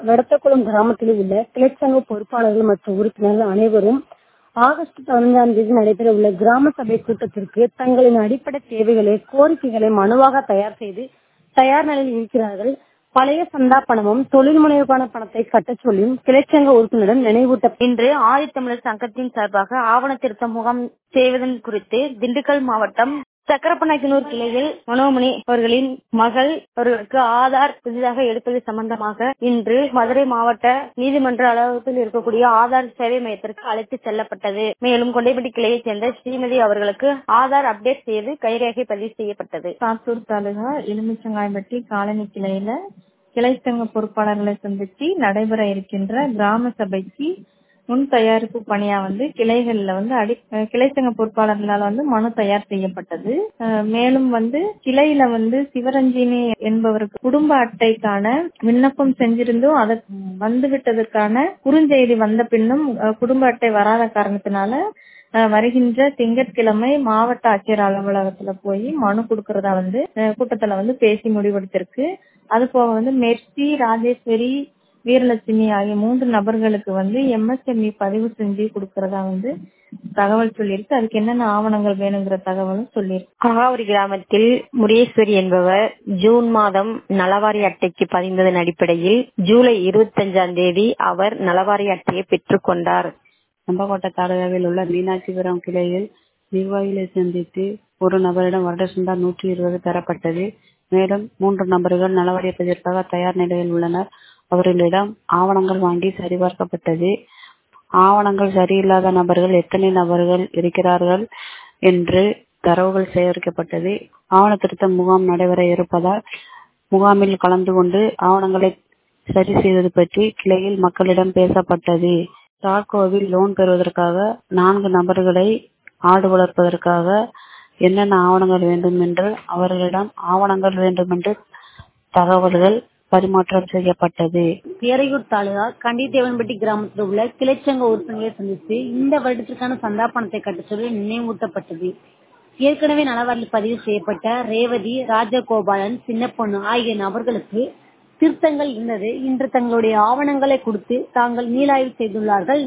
வெடத்தக்குளம் கிராமத்தில் உள்ள கிளைச்சங்க பொறுப்பாளர்கள் மற்றும் உறுப்பினர்கள் அனைவரும் ஆகஸ்ட் பதினைந்தாம் தேதி நடைபெற உள்ள கிராம சபை கூட்டத்திற்கு தங்களின் அடிப்படை தேவைகளை கோரிக்கைகளை மனுவாக தயார் செய்து தயார் நிலையில் இருக்கிறார்கள் பழைய சந்தா பணமும் தொழில் முனைவுக்கான பணத்தை கட்டச் சொல்லியும் கிளைச்சங்க உறுப்பினரிடம் நினைவூட்ட இன்று ஆதித்தமிழர் சங்கத்தின் சார்பாக ஆவண திருத்த முகாம் செய்வதன் குறித்து திண்டுக்கல் மாவட்டம் சக்கரப்பநாயக்கனூர் கிளையில் மனோமணி அவர்களின் மகள் அவர்களுக்கு ஆதார் புதிதாக எடுப்பது சம்பந்தமாக இன்று மதுரை மாவட்ட நீதிமன்ற அலுவலகத்தில் இருக்கக்கூடிய ஆதார் சேவை மையத்திற்கு அழைத்து செல்லப்பட்டது மேலும் கொண்டைப்பட்டி கிளையைச் சேர்ந்த ஸ்ரீமதி அவர்களுக்கு ஆதார் அப்டேட் செய்து கைரேகை பதிவு செய்யப்பட்டது சாத்தூர் தாலுகா எலுமிச்சங்காயம்பட்டி காலனி கிளையில கிளை சங்க பொறுப்பாளர்களை சந்திச்சு நடைபெற இருக்கின்ற கிராம சபைக்கு முன் தயாரிப்பு பணியா வந்து கிளைகள்ல வந்து அடி கிளை சங்க பொறுப்பாளர்களால் வந்து மனு தயார் செய்யப்பட்டது மேலும் வந்து கிளையில வந்து சிவரஞ்சினி என்பவருக்கு குடும்ப அட்டைக்கான விண்ணப்பம் செஞ்சிருந்தும் அதை வந்து விட்டதற்கான குறுஞ்செய்தி வந்த பின்னும் குடும்ப அட்டை வராத காரணத்தினால வருகின்ற திங்கட்கிழமை மாவட்ட ஆட்சியர் அலுவலகத்துல போய் மனு கொடுக்கறதா வந்து கூட்டத்துல வந்து பேசி முடிவெடுத்திருக்கு அது போக வந்து மெர்சி ராஜேஸ்வரி வீரலட்சுமி ஆகிய மூன்று நபர்களுக்கு வந்து எம்எஸ்எம்இ பதிவு செஞ்சு கொடுக்கறதா வந்து தகவல் சொல்லியிருக்கு அதுக்கு என்னென்ன ஆவணங்கள் வேணுங்கிற தகவலும் சொல்லியிருக்கு காகாவரி கிராமத்தில் முரேஸ்வரி என்பவர் ஜூன் மாதம் நலவாரி அட்டைக்கு பதிந்ததன் அடிப்படையில் ஜூலை இருபத்தஞ்சாம் தேதி அவர் நலவாரி அட்டையை பெற்றுக் கொண்டார் நம்பகோட்டை தாலுகாவில் உள்ள மீனாட்சிபுரம் கிளையில் நிர்வாகிகளை சந்தித்து ஒரு நபரிடம் வருட சந்தா நூற்றி இருபது பெறப்பட்டது மேலும் மூன்று நபர்கள் நலவாரியப்பதற்காக தயார் நிலையில் உள்ளனர் அவர்களிடம் ஆவணங்கள் வாங்கி சரிபார்க்கப்பட்டது ஆவணங்கள் சரியில்லாத நபர்கள் எத்தனை நபர்கள் இருக்கிறார்கள் என்று தரவுகள் சேகரிக்கப்பட்டது ஆவண திருத்த முகாம் நடைபெற இருப்பதால் முகாமில் கலந்து கொண்டு ஆவணங்களை சரி செய்வது பற்றி கிளையில் மக்களிடம் பேசப்பட்டது சாக்கோவில் லோன் பெறுவதற்காக நான்கு நபர்களை ஆடு வளர்ப்பதற்காக என்னென்ன ஆவணங்கள் வேண்டும் என்று அவர்களிடம் ஆவணங்கள் வேண்டும் என்று தகவல்கள் பரிமாற்றம் செய்யப்பட்டது பேரையூர் தாலுகா கண்டிதேவன்பட்டி கிராமத்தில் உள்ள கிளைச்சங்க உறுப்பினர்களை சந்தித்து இந்த வருடத்திற்கான சந்தா பணத்தை கட்டச் சொல்லி நினைவூட்டப்பட்டது ஏற்கனவே நலவாரில் பதிவு செய்யப்பட்ட ரேவதி ராஜகோபாலன் சின்னப்பொண்ணு ஆகிய நபர்களுக்கு திருத்தங்கள் இருந்தது இன்று தங்களுடைய ஆவணங்களை கொடுத்து தாங்கள் மீளாய்வு செய்துள்ளார்கள்